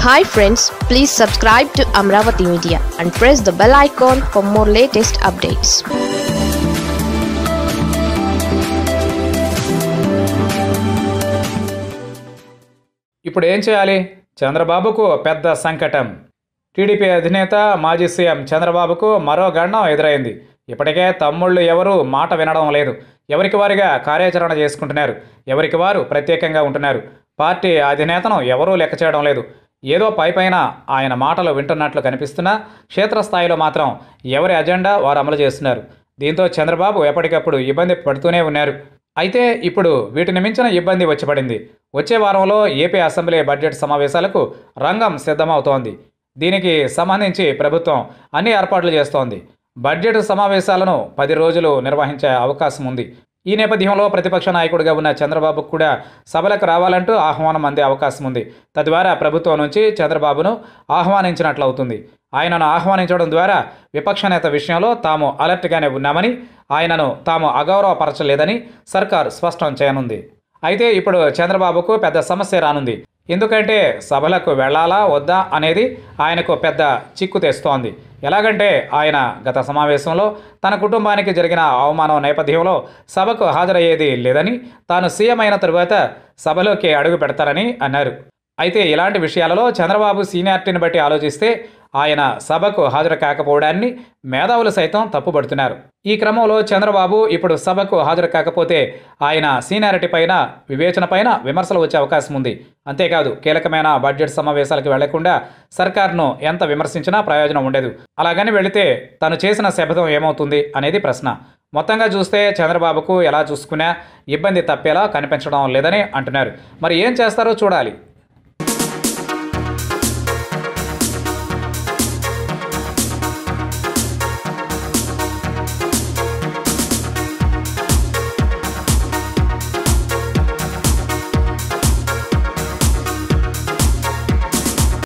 hi friends please subscribe to Amaravati media and press the bell icon for more latest updates ఇప్పుడు ఏం చేయాలి చంద్రబాబుకు పెద్ద సంకటం టీడీపీ అధినేత మాజీ సీఎం చంద్రబాబుకు మరో గండం ఎదురైంది ఇప్పటికే తమ్ముళ్ళు ఎవరూ మాట వినడం లేదు ఎవరికి వారిగా కార్యాచరణ చేసుకుంటున్నారు ఎవరికి వారు ప్రత్యేకంగా ఉంటున్నారు పార్టీ అధినేతను ఎవరూ లెక్క చేయడం లేదు ఏదో పై పైన ఆయన మాటలు వింటున్నట్లు కనిపిస్తున్నా క్షేత్రస్థాయిలో మాత్రం ఎవరి అజెండా వారు అమలు చేస్తున్నారు దీంతో చంద్రబాబు ఎప్పటికప్పుడు ఇబ్బంది పడుతూనే ఉన్నారు అయితే ఇప్పుడు వీటిని మించిన ఇబ్బంది వచ్చి పడింది వచ్చే వారంలో ఏపీ అసెంబ్లీ బడ్జెట్ సమావేశాలకు రంగం సిద్ధమవుతోంది దీనికి సంబంధించి ప్రభుత్వం అన్ని ఏర్పాట్లు చేస్తోంది బడ్జెట్ సమావేశాలను పది రోజులు నిర్వహించే అవకాశం ఉంది ఈ నేపథ్యంలో ప్రతిపక్ష నాయకుడిగా ఉన్న చంద్రబాబుకు కూడా సభలకు రావాలంటూ ఆహ్వానం అందే అవకాశం ఉంది తద్వారా ప్రభుత్వం నుంచి చంద్రబాబును ఆహ్వానించినట్లు అవుతుంది ఆయనను ఆహ్వానించడం ద్వారా విపక్ష నేత విషయంలో తాము అలర్ట్గానే ఉన్నామని ఆయనను తాము అగౌరవపరచలేదని సర్కార్ స్పష్టం చేయనుంది అయితే ఇప్పుడు చంద్రబాబుకు పెద్ద సమస్య రానుంది ఎందుకంటే సభలకు వెళ్ళాలా వద్దా అనేది ఆయనకు పెద్ద చిక్కు తెస్తోంది ఎలాగంటే ఆయన గత సమావేశంలో తన కుటుంబానికి జరిగిన అవమానం నేపథ్యంలో సభకు హాజరయ్యేది లేదని తాను సీఎం అయిన తరువాత సభలోకి అడుగు పెడతారని అన్నారు అయితే ఇలాంటి విషయాలలో చంద్రబాబు సీనియారిటీని బట్టి ఆలోచిస్తే ఆయన సభకు హాజరు కాకపోవడాన్ని మేధావులు సైతం తప్పుపడుతున్నారు ఈ క్రమంలో చంద్రబాబు ఇప్పుడు సభకు హాజరు కాకపోతే ఆయన సీనియారిటీ పైన వివేచన పైన విమర్శలు వచ్చే అవకాశం ఉంది అంతేకాదు కీలకమైన బడ్జెట్ సమావేశాలకు వెళ్లకుండా సర్కార్ను ఎంత విమర్శించినా ప్రయోజనం ఉండదు అలాగని వెళితే తను చేసిన శపథం ఏమవుతుంది అనేది ప్రశ్న మొత్తంగా చూస్తే చంద్రబాబుకు ఎలా చూసుకున్నా ఇబ్బంది తప్పేలా కనిపించడం లేదని అంటున్నారు మరి ఏం చేస్తారో చూడాలి